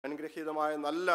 അനുഗ്രഹീതമായ നല്ല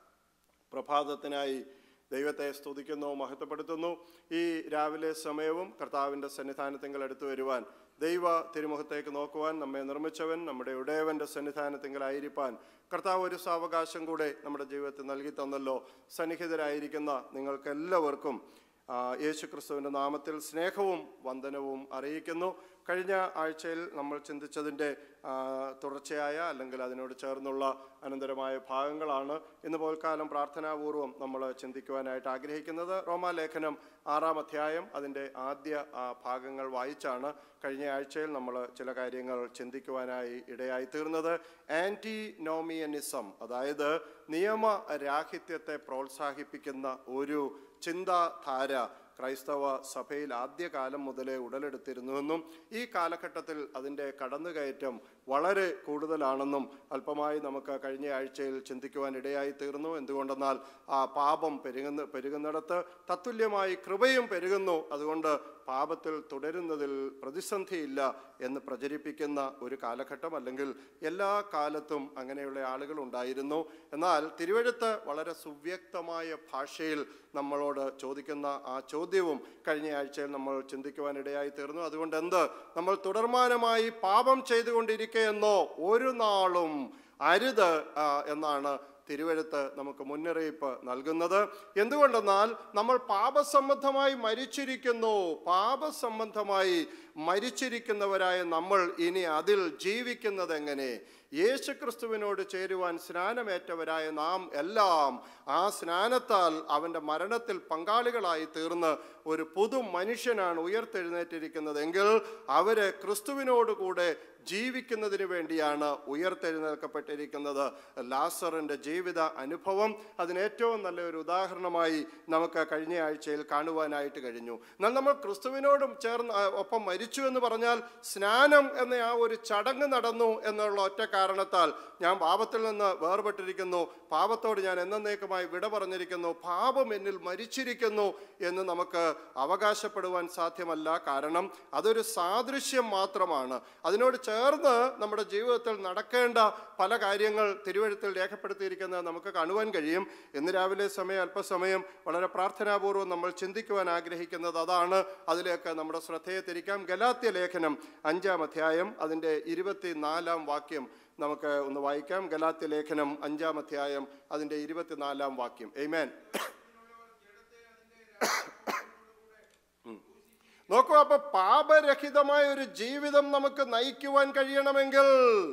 പ്രഭാതത്തിനായി ദൈവത്തെ സ്തുതിക്കുന്നു മഹത്വപ്പെടുത്തുന്നു ഈ രാവിലെ സമയവും കർത്താവിൻ്റെ സന്നിധാനത്തിങ്കൽ എടുത്തു വരുവാൻ ദൈവ തിരുമുഖത്തേക്ക് നോക്കുവാൻ നമ്മെ നിർമ്മിച്ചവൻ നമ്മുടെ ഉടയവൻ്റെ സന്നിധാനത്തിങ്കലായിരിക്കാൻ കർത്താവ് ഒരു സാവകാശം കൂടെ നമ്മുടെ ജീവിതത്തിൽ നൽകി തന്നല്ലോ സന്നിഹിതരായിരിക്കുന്ന നിങ്ങൾക്കെല്ലാവർക്കും ആ, യേശുക്രിസ്തുവിൻ്റെ നാമത്തിൽ സ്നേഹവും വന്ദനവും അറിയിക്കുന്നു കഴിഞ്ഞ ആഴ്ചയിൽ നമ്മൾ ചിന്തിച്ചതിൻ്റെ ആ, തുടർച്ചയായ അല്ലെങ്കിൽ അതിനോട് ചേർന്നുള്ള അനന്തരമായ ഭാഗങ്ങളാണ് ഇന്ന് പോൽക്കാലം പ്രാർത്ഥനാപൂർവം നമ്മൾ ചിന്തിക്കുവാനായിട്ട് ആഗ്രഹിക്കുന്നത് റോമാലേഖനം ആറാം അധ്യായം അതിൻ്റെ ആദ്യ ആ, ഭാഗങ്ങൾ വായിച്ചാണ് കഴിഞ്ഞ ആഴ്ചയിൽ നമ്മൾ ചില കാര്യങ്ങൾ ചിന്തിക്കുവാനായി ഇടയായി തീർന്നത് ആൻറ്റി നോമിയനിസം അതായത് നിയമരാഹിത്യത്തെ പ്രോത്സാഹിപ്പിക്കുന്ന ഒരു ചിന്താധാര ക്രൈസ്തവ സഭയിൽ ആദ്യകാലം മുതലേ ഉടലെടുത്തിരുന്നുവെന്നും ഈ കാലഘട്ടത്തിൽ അതിൻ്റെ കടന്നുകയറ്റം വളരെ കൂടുതലാണെന്നും അല്പമായി നമുക്ക് കഴിഞ്ഞ ആഴ്ചയിൽ ചിന്തിക്കുവാൻ ഇടയായി തീർന്നു എന്തുകൊണ്ടെന്നാൽ ആ പാപം പെരുകുന്ന പെരുകുന്നിടത്ത് തത്തുല്യമായി കൃപയും പെരുകുന്നു അതുകൊണ്ട് പാപത്തിൽ തുടരുന്നതിൽ പ്രതിസന്ധിയില്ല എന്ന് പ്രചരിപ്പിക്കുന്ന ഒരു കാലഘട്ടം അല്ലെങ്കിൽ എല്ലാ കാലത്തും അങ്ങനെയുള്ള ആളുകൾ ഉണ്ടായിരുന്നു എന്നാൽ തിരുവഴുത്ത് വളരെ സുവ്യക്തമായ ഭാഷയിൽ നമ്മളോട് ചോദിക്കുന്ന ആ ചോദ്യവും കഴിഞ്ഞ ആഴ്ചയിൽ നമ്മൾ ചിന്തിക്കുവാനിടയായി തീർന്നു അതുകൊണ്ട് എന്ത് നമ്മൾ തുടർമാനമായി പാപം ചെയ്തുകൊണ്ടിരിക്കുകയെന്നോ ഒരു നാളും അരുത് ആ, എന്നാണ് തിരുവഴുത്ത് നമുക്ക് മുന്നറിയിപ്പ് നൽകുന്നത് എന്തുകൊണ്ടെന്നാൽ നമ്മൾ പാപസംബന്ധമായി മരിച്ചിരിക്കുന്നു പാപസംബന്ധമായി മരിച്ചിരിക്കുന്നവരായ നമ്മൾ ഇനി അതിൽ ജീവിക്കുന്നത് എങ്ങനെ യേശുക്രിസ്തുവിനോട് ചേരുവാൻ സ്നാനമേറ്റവരായ നാം എല്ലാം ആ സ്നാനത്താൽ അവൻ്റെ മരണത്തിൽ പങ്കാളികളായി തീർന്ന് ഒരു പുതു മനുഷ്യനാണ് ഉയർത്തെഴുന്നേറ്റിരിക്കുന്നതെങ്കിൽ അവര് ക്രിസ്തുവിനോടുകൂടെ ജീവിക്കുന്നതിന് വേണ്ടിയാണ് ഉയർത്തെഴുന്നേൽക്കപ്പെട്ടിരിക്കുന്നത് ലാസറിൻ്റെ ജീവിത അനുഭവം അതിന് ഏറ്റവും നല്ലൊരു ഉദാഹരണമായി നമുക്ക് കഴിഞ്ഞ ആഴ്ചയിൽ കാണുവാനായിട്ട് കഴിഞ്ഞു എന്നാൽ നമ്മൾ ക്രിസ്തുവിനോടും ചേർന്ന് ആ, ഒപ്പം മരിച്ചു എന്ന് പറഞ്ഞാൽ സ്നാനം എന്ന ആ ഒരു ചടങ്ങ് നടന്നു എന്നുള്ള ഒറ്റ കാരണത്താൽ ഞാൻ പാപത്തിൽ നിന്ന് വേർപെട്ടിരിക്കുന്നു പാപത്തോട് ഞാൻ എന്നേക്കുമായി വിട പറഞ്ഞിരിക്കുന്നു പാപം എന്നിൽ മരിച്ചിരിക്കുന്നു എന്ന് നമുക്ക് അവകാശപ്പെടുവാൻ സാധ്യമല്ല കാരണം അതൊരു സാദൃശ്യം മാത്രമാണ് അതിനോട് ചേർന്ന് നമ്മുടെ ജീവിതത്തിൽ നടക്കേണ്ട പല കാര്യങ്ങൾ തിരുവഴുത്തിൽ രേഖപ്പെടുത്തിയിരിക്കുന്നത് നമുക്ക് കാണുവാൻ കഴിയും ഇന്ന് രാവിലെ സമയം അല്പസമയം വളരെ പ്രാർത്ഥനാപൂർവ്വം നമ്മൾ ചിന്തിക്കുവാൻ ആഗ്രഹിക്കുന്നത് അതാണ് അതിലേക്ക് നമ്മുടെ ശ്രദ്ധയെ തിരിക്കാം ഗലാത്യ ലേഖനം അഞ്ചാം അധ്യായം അതിൻ്റെ ഇരുപത്തിനാലാം വാക്യം നമുക്ക് ഒന്ന് വായിക്കാം ഗലാത്യ ലേഖനം അഞ്ചാം അധ്യായം അതിൻ്റെ ഇരുപത്തിനാലാം വാക്യം എയ്മേൻ നോക്കൂ അപ്പൊ പാപരഹിതമായ ഒരു ജീവിതം നമുക്ക് നയിക്കുവാൻ കഴിയണമെങ്കിൽ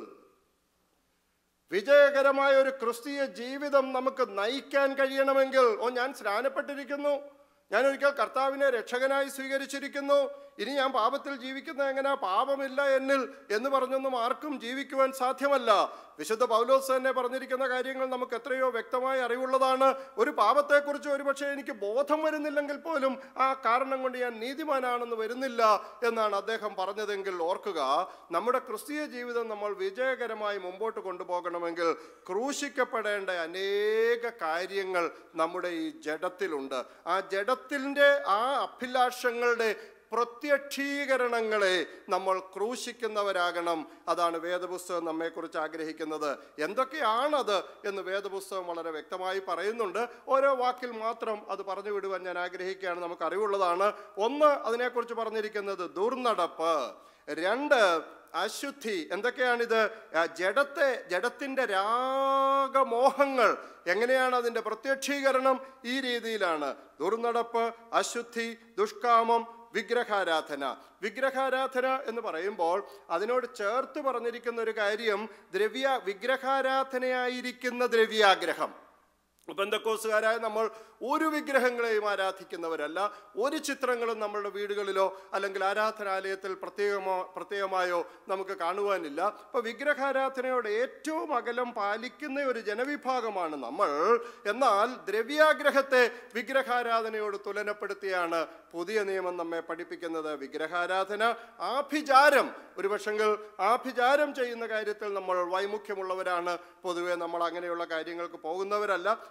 വിജയകരമായ ഒരു ക്രിസ്തീയ ജീവിതം നമുക്ക് നയിക്കാൻ കഴിയണമെങ്കിൽ ഓ ഞാൻ സ്നാനപ്പെട്ടിരിക്കുന്നു ഞാൻ ഒരിക്കൽ കർത്താവിനെ രക്ഷകനായി സ്വീകരിച്ചിരിക്കുന്നു ഇനി ഞാൻ പാപത്തിൽ ജീവിക്കുന്നത് എങ്ങനെ പാപമില്ല എന്നിൽ എന്ന് പറഞ്ഞൊന്നും ആർക്കും ജീവിക്കുവാൻ സാധ്യമല്ല വിശുദ്ധ പൗലോസ് തന്നെ പറഞ്ഞിരിക്കുന്ന കാര്യങ്ങൾ നമുക്ക് എത്രയോ വ്യക്തമായി അറിവുള്ളതാണ് ഒരു പാപത്തെക്കുറിച്ച് ഒരുപക്ഷെ എനിക്ക് ബോധം വരുന്നില്ലെങ്കിൽ പോലും ആ കാരണം കൊണ്ട് ഞാൻ നീതിമാനാണെന്ന് വരുന്നില്ല എന്നാണ് അദ്ദേഹം പറഞ്ഞതെങ്കിൽ ഓർക്കുക നമ്മുടെ ക്രിസ്തീയ ജീവിതം നമ്മൾ വിജയകരമായി മുമ്പോട്ട് കൊണ്ടുപോകണമെങ്കിൽ ക്രൂശിക്കപ്പെടേണ്ട അനേക കാര്യങ്ങൾ നമ്മുടെ ഈ ജഡത്തിലുണ്ട് ആ ജഡത്തിൻ്റെ ആ അഭിലാഷങ്ങളുടെ പ്രത്യക്ഷീകരണങ്ങളെ നമ്മൾ ക്രൂശിക്കുന്നവരാകണം അതാണ് വേദപുസ്തകം നമ്മെക്കുറിച്ച് ആഗ്രഹിക്കുന്നത് എന്തൊക്കെയാണത് എന്ന് വേദപുസ്തകം വളരെ വ്യക്തമായി പറയുന്നുണ്ട് ഓരോ വാക്കിൽ മാത്രം അത് പറഞ്ഞു വിടുവാൻ ഞാൻ ആഗ്രഹിക്കുകയാണ് നമുക്ക് അറിവുള്ളതാണ് ഒന്ന് അതിനെക്കുറിച്ച് പറഞ്ഞിരിക്കുന്നത് ദുർനടപ്പ് രണ്ട് അശുദ്ധി എന്തൊക്കെയാണിത് ആ, ജഡത്തെ ജഡത്തിൻ്റെ രാഗമോഹങ്ങൾ എങ്ങനെയാണ് അതിൻ്റെ പ്രത്യക്ഷീകരണം ഈ രീതിയിലാണ് ദുർനടപ്പ് അശുദ്ധി ദുഷ്കാമം വിഗ്രഹാരാധന വിഗ്രഹാരാധന എന്ന് പറയുമ്പോൾ അതിനോട് ചേർത്ത് പറഞ്ഞിരിക്കുന്ന ഒരു കാര്യം ദ്രവ്യ വിഗ്രഹാരാധനയായിരിക്കുന്ന ദ്രവ്യാഗ്രഹം ബന്ധക്കോസുകാരായ നമ്മൾ ഒരു വിഗ്രഹങ്ങളെയും ആരാധിക്കുന്നവരല്ല ഒരു ചിത്രങ്ങളും നമ്മളുടെ വീടുകളിലോ അല്ലെങ്കിൽ ആരാധനാലയത്തിൽ പ്രത്യേകമോ പ്രത്യേകമായോ നമുക്ക് കാണുവാനില്ല അപ്പോൾ വിഗ്രഹാരാധനയോട് ഏറ്റവും അകലം പാലിക്കുന്ന ഒരു ജനവിഭാഗമാണ് നമ്മൾ എന്നാൽ ദ്രവ്യാഗ്രഹത്തെ വിഗ്രഹാരാധനയോട് തുലനപ്പെടുത്തിയാണ് പുതിയ നിയമം നമ്മെ പഠിപ്പിക്കുന്നത് വിഗ്രഹാരാധന ആഭിചാരം ഒരു പക്ഷെങ്കിൽ ആഭിചാരം ചെയ്യുന്ന കാര്യത്തിൽ നമ്മൾ വൈമുഖ്യമുള്ളവരാണ് പൊതുവെ നമ്മൾ അങ്ങനെയുള്ള കാര്യങ്ങൾക്ക് പോകുന്നവരല്ല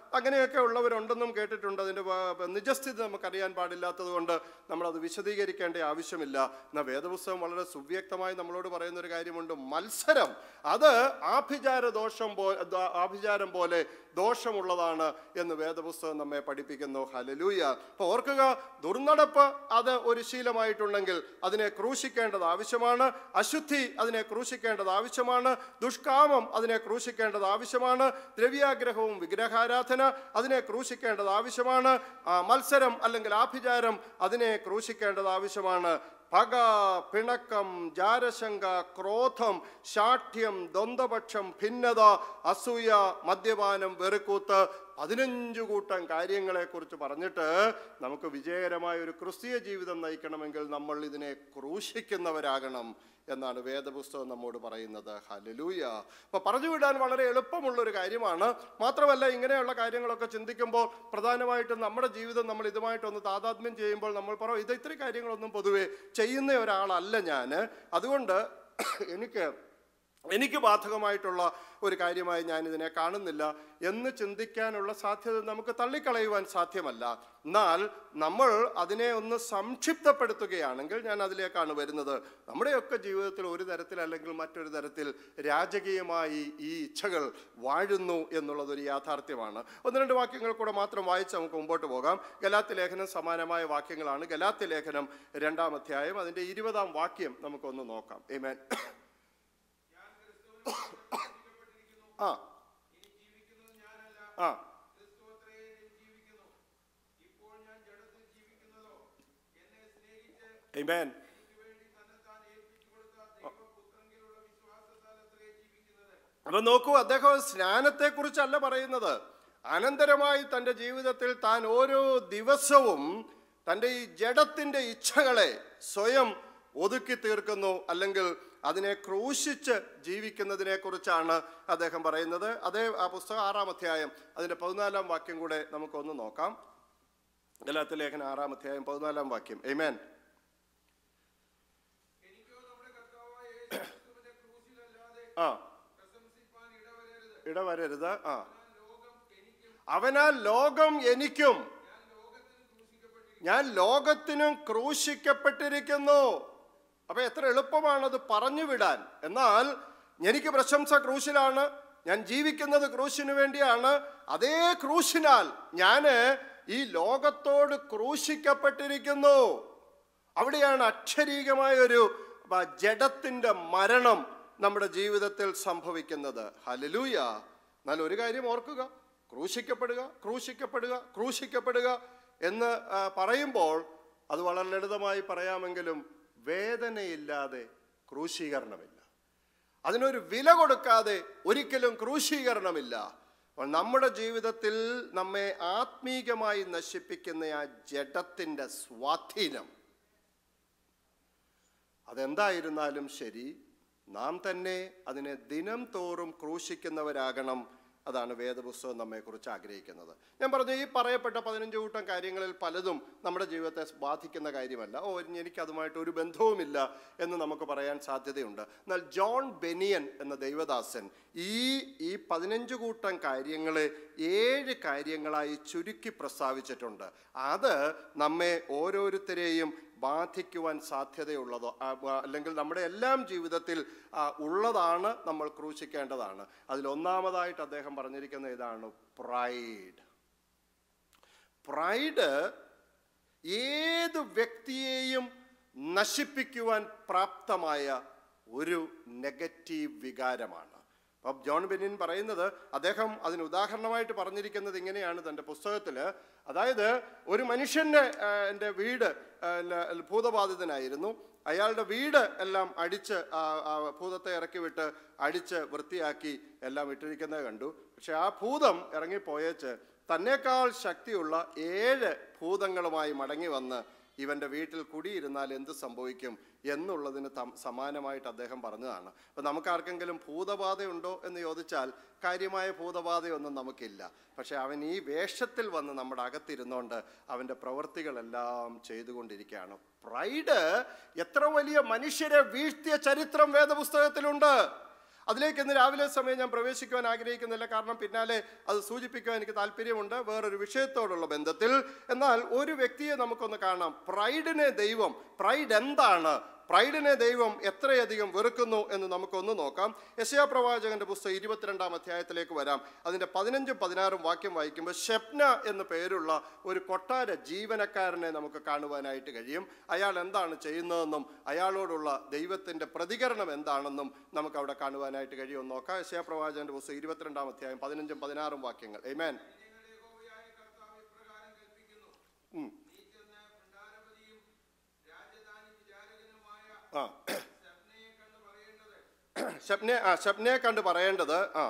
അങ്ങനെയൊക്കെ ഉള്ളവരുണ്ടെന്നും കേട്ടിട്ടുണ്ട് അതിൻ്റെ വ- നിജസ്ഥിതി നമുക്കറിയാൻ പാടില്ലാത്തത് കൊണ്ട് നമ്മളത് വിശദീകരിക്കേണ്ട ആവശ്യമില്ല എന്നാൽ വേദപുസ്തകം വളരെ സുവ്യക്തമായി നമ്മളോട് പറയുന്ന ഒരു കാര്യമുണ്ട് മത്സരം അത് ആഭിചാര ദോഷം പോ ദ- ആഭിചാരം പോലെ ദോഷമുള്ളതാണ് എന്ന് വേദപുസ്തകം നമ്മെ പഠിപ്പിക്കുന്നു ഹലലൂയ അപ്പോൾ ഓർക്കുക ദുർനടപ്പ് അത് ഒരു ശീലമായിട്ടുണ്ടെങ്കിൽ അതിനെ ക്രൂശിക്കേണ്ടത് ആവശ്യമാണ് അശുദ്ധി അതിനെ ക്രൂശിക്കേണ്ടത് ആവശ്യമാണ് ദുഷ്കാമം അതിനെ ക്രൂശിക്കേണ്ടത് ആവശ്യമാണ് ദ്രവ്യാഗ്രഹവും വിഗ്രഹാരാധന അതിനെ ക്രൂശിക്കേണ്ടത് ആവശ്യമാണ് ആ, മത്സരം അല്ലെങ്കിൽ ആഭിചാരം അതിനെ ക്രൂശിക്കേണ്ടത് ആവശ്യമാണ് പക പിണക്കം ജാരശങ്ക ക്രോധം ശാഠ്യം ദ്വന്ദ്പക്ഷം ഭിന്നത അസൂയ മദ്യപാനം വെറുക്കൂത്ത് പതിനഞ്ചു കൂട്ടം കാര്യങ്ങളെക്കുറിച്ച് പറഞ്ഞിട്ട് നമുക്ക് വിജയകരമായ ഒരു ക്രിസ്തീയ ജീവിതം നയിക്കണമെങ്കിൽ നമ്മൾ ഇതിനെ ക്രൂശിക്കുന്നവരാകണം എന്നാണ് വേദപുസ്തകം നമ്മോട് പറയുന്നത് ഹലലൂയ അപ്പൊ പറഞ്ഞു വിടാൻ വളരെ എളുപ്പമുള്ള ഒരു കാര്യമാണ് മാത്രമല്ല ഇങ്ങനെയുള്ള കാര്യങ്ങളൊക്കെ ചിന്തിക്കുമ്പോൾ പ്രധാനമായിട്ടും നമ്മുടെ ജീവിതം നമ്മൾ ഇതുമായിട്ടൊന്ന് താതാത്മ്യം ചെയ്യുമ്പോൾ നമ്മൾ പറയും ഇത് ഇത്രയും കാര്യങ്ങളൊന്നും പൊതുവെ ചെയ്യുന്ന ഒരാളല്ല ഞാൻ അതുകൊണ്ട് എനിക്ക് എനിക്ക് ബാധകമായിട്ടുള്ള ഒരു കാര്യമായി ഞാൻ ഇതിനെ കാണുന്നില്ല എന്ന് ചിന്തിക്കാനുള്ള സാധ്യത നമുക്ക് തള്ളിക്കളയുവാൻ സാധ്യമല്ല എന്നാൽ നമ്മൾ അതിനെ ഒന്ന് സംക്ഷിപ്തപ്പെടുത്തുകയാണെങ്കിൽ ഞാൻ അതിലേക്കാണ് വരുന്നത് നമ്മുടെയൊക്കെ ജീവിതത്തിൽ ഒരു തരത്തിൽ അല്ലെങ്കിൽ മറ്റൊരു തരത്തിൽ രാജകീയമായി ഈ ഇച്ഛകൾ വാഴുന്നു എന്നുള്ളത് ഒരു യാഥാർത്ഥ്യമാണ് ഒന്ന് രണ്ട് വാക്യങ്ങൾ കൂടെ മാത്രം വായിച്ച് നമുക്ക് മുമ്പോട്ട് പോകാം ഗലാത്തി ലേഖനം സമാനമായ വാക്യങ്ങളാണ് ഗലാത്തി ലേഖനം രണ്ടാം അധ്യായം അതിൻ്റെ ഇരുപതാം വാക്യം നമുക്കൊന്ന് നോക്കാം ഏമേൻ ആ ആ Amen. അപ്പൊ നോക്കൂ അദ്ദേഹം സ്നാനത്തെ കുറിച്ചല്ല പറയുന്നത് അനന്തരമായി തൻ്റെ ജീവിതത്തിൽ താൻ ഓരോ ദിവസവും തൻ്റെ ഈ ജഡത്തിൻ്റെ ഇച്ഛകളെ സ്വയം ഒതുക്കി തീർക്കുന്നു അല്ലെങ്കിൽ അതിനെ ക്രൂശിച്ച് ജീവിക്കുന്നതിനെ കുറിച്ചാണ് അദ്ദേഹം പറയുന്നത് അതേ ആ പുസ്തകം ആറാം അധ്യായം അതിൻ്റെ പതിനാലാം വാക്യം കൂടെ നമുക്കൊന്ന് നോക്കാം ഗലാത്തി ലേഖനം ആറാം അധ്യായം പതിനാലാം വാക്യം എയ്മേൻ ആ ഇടവരരുത് ആ അവനാൽ ലോകം എനിക്കും ഞാൻ ലോകത്തിനും ക്രൂശിക്കപ്പെട്ടിരിക്കുന്നു അപ്പൊ എത്ര എളുപ്പമാണത് പറഞ്ഞു വിടാൻ എന്നാൽ എനിക്ക് പ്രശംസ ക്രൂശിലാണ് ഞാൻ ജീവിക്കുന്നത് ക്രൂശിന് വേണ്ടിയാണ് അതേ ക്രൂശിനാൽ ഞാന് ഈ ലോകത്തോട് ക്രൂശിക്കപ്പെട്ടിരിക്കുന്നു അവിടെയാണ് അക്ഷരീകമായ ഒരു ബ- ജഡത്തിന്റെ മരണം നമ്മുടെ ജീവിതത്തിൽ സംഭവിക്കുന്നത് ഹലലൂയ എന്നാൽ ഒരു കാര്യം ഓർക്കുക ക്രൂശിക്കപ്പെടുക ക്രൂശിക്കപ്പെടുക ക്രൂശിക്കപ്പെടുക എന്ന് ആ, പറയുമ്പോൾ അത് വളരെ ലളിതമായി പറയാമെങ്കിലും വേദനയില്ലാതെ ക്രൂശീകരണമില്ല അതിനൊരു വില കൊടുക്കാതെ ഒരിക്കലും ക്രൂശീകരണമില്ല അപ്പോൾ നമ്മുടെ ജീവിതത്തിൽ നമ്മെ ആത്മീകമായി നശിപ്പിക്കുന്ന ആ ജഡത്തിൻ്റെ സ്വാധീനം അതെന്തായിരുന്നാലും ശരി നാം തന്നെ അതിനെ ദിനം തോറും ക്രൂശിക്കുന്നവരാകണം അതാണ് വേദപുസ്തകം നമ്മെക്കുറിച്ച് ആഗ്രഹിക്കുന്നത് ഞാൻ പറഞ്ഞു ഈ പറയപ്പെട്ട പതിനഞ്ച് കൂട്ടം കാര്യങ്ങളിൽ പലതും നമ്മുടെ ജീവിതത്തെ ബാധിക്കുന്ന കാര്യമല്ല ഓ എനിക്ക് അതുമായിട്ട് ഒരു ബന്ധവുമില്ല എന്ന് നമുക്ക് പറയാൻ സാധ്യതയുണ്ട് എന്നാൽ ജോൺ ബെനിയൻ എന്ന ദൈവദാസൻ ഈ ഈ പതിനഞ്ച് കൂട്ടം കാര്യങ്ങളെ ഏഴ് കാര്യങ്ങളായി ചുരുക്കി പ്രസ്താവിച്ചിട്ടുണ്ട് അത് നമ്മെ ഓരോരുത്തരെയും ബാധിക്കുവാൻ സാധ്യതയുള്ളതോ ആ, ആ, അല്ലെങ്കിൽ നമ്മുടെ എല്ലാം ജീവിതത്തിൽ ആ, ഉള്ളതാണ് നമ്മൾ ക്രൂശിക്കേണ്ടതാണ് അതിൽ ഒന്നാമതായിട്ട് അദ്ദേഹം പറഞ്ഞിരിക്കുന്ന ഇതാണ് പ്രൈഡ് പ്രൈഡ് ഏത് വ്യക്തിയെയും നശിപ്പിക്കുവാൻ പ്രാപ്തമായ ഒരു നെഗറ്റീവ് വികാരമാണ് അപ്പം ജോൺ ബെനിൻ പറയുന്നത് അദ്ദേഹം അതിന് ഉദാഹരണമായിട്ട് പറഞ്ഞിരിക്കുന്നത് ഇങ്ങനെയാണ് തൻ്റെ പുസ്തകത്തിൽ അതായത് ഒരു മനുഷ്യൻ്റെ ആ, എൻ്റെ വീട് ആ, ല- ഭൂതബാധിതനായിരുന്നു അയാളുടെ വീട് എല്ലാം അടിച്ച് ആ, ആ ഭൂതത്തെ ഇറക്കി വിട്ട് അടിച്ച് വൃത്തിയാക്കി എല്ലാം ഇട്ടിരിക്കുന്നത് കണ്ടു പക്ഷെ ആ ഭൂതം ഇറങ്ങിപ്പോയേച്ച് തന്നേക്കാൾ ശക്തിയുള്ള ഏഴ് ഭൂതങ്ങളുമായി മടങ്ങി വന്ന് ഇവൻ്റെ വീട്ടിൽ കുടിയിരുന്നാൽ എന്ത് സംഭവിക്കും എന്നുള്ളതിന് തം- സമാനമായിട്ട് അദ്ദേഹം പറഞ്ഞതാണ് അപ്പം നമുക്ക് ആർക്കെങ്കിലും ഭൂതബാധയുണ്ടോ എന്ന് ചോദിച്ചാൽ കാര്യമായ ഭൂതബാധയൊന്നും നമുക്കില്ല പക്ഷെ അവൻ ഈ വേഷത്തിൽ വന്ന് നമ്മുടെ അകത്തിരുന്നോണ്ട് അവൻ്റെ പ്രവൃത്തികളെല്ലാം ചെയ്തുകൊണ്ടിരിക്കുകയാണ് പ്രൈഡ് എത്ര വലിയ മനുഷ്യരെ വീഴ്ത്തിയ ചരിത്രം വേദപുസ്തകത്തിലുണ്ട് അതിലേക്ക് ഇന്ന് രാവിലെ സമയം ഞാൻ പ്രവേശിക്കുവാൻ ആഗ്രഹിക്കുന്നില്ല കാരണം പിന്നാലെ അത് സൂചിപ്പിക്കുവാൻ എനിക്ക് താല്പര്യമുണ്ട് വേറൊരു വിഷയത്തോടുള്ള ബന്ധത്തിൽ എന്നാൽ ഒരു വ്യക്തിയെ നമുക്കൊന്ന് കാണാം പ്രൈഡിനെ ദൈവം പ്രൈഡ് എന്താണ് പ്രൈഡിനെ ദൈവം എത്രയധികം വെറുക്കുന്നു എന്ന് നമുക്കൊന്ന് നോക്കാം യശയാ പ്രവാചകന്റെ പുസ്തകം ഇരുപത്തിരണ്ടാം അധ്യായത്തിലേക്ക് വരാം അതിന്റെ പതിനഞ്ചും പതിനാറും വാക്യം വായിക്കുമ്പോൾ ഷെപ്ന എന്ന പേരുള്ള ഒരു കൊട്ടാര ജീവനക്കാരനെ നമുക്ക് കാണുവാനായിട്ട് കഴിയും അയാൾ എന്താണ് ചെയ്യുന്നതെന്നും അയാളോടുള്ള ദൈവത്തിന്റെ പ്രതികരണം എന്താണെന്നും നമുക്ക് അവിടെ കാണുവാനായിട്ട് കഴിയുമെന്ന് നോക്കാം യശയാ പ്രവാചകന്റെ പുസ്തകം ഇരുപത്തിരണ്ടാം അധ്യായം പതിനഞ്ചും പതിനാറും വാക്യങ്ങൾ ഏമേൻ യഹോവയായ കർത്താവ് ഇപ്രകാരം കൽപ്പിക്കുന്നു ഉം. നീ ചെന്ന് ഭണ്ഡാരപതിയും രാജധാനി വിചാരകനുമായ ആ ശബ്നയെ കണ്ട് പറയേണ്ടത് ഷബ്നെ ആ ഷബ്നെ കണ്ട് പറയേണ്ടത് ആ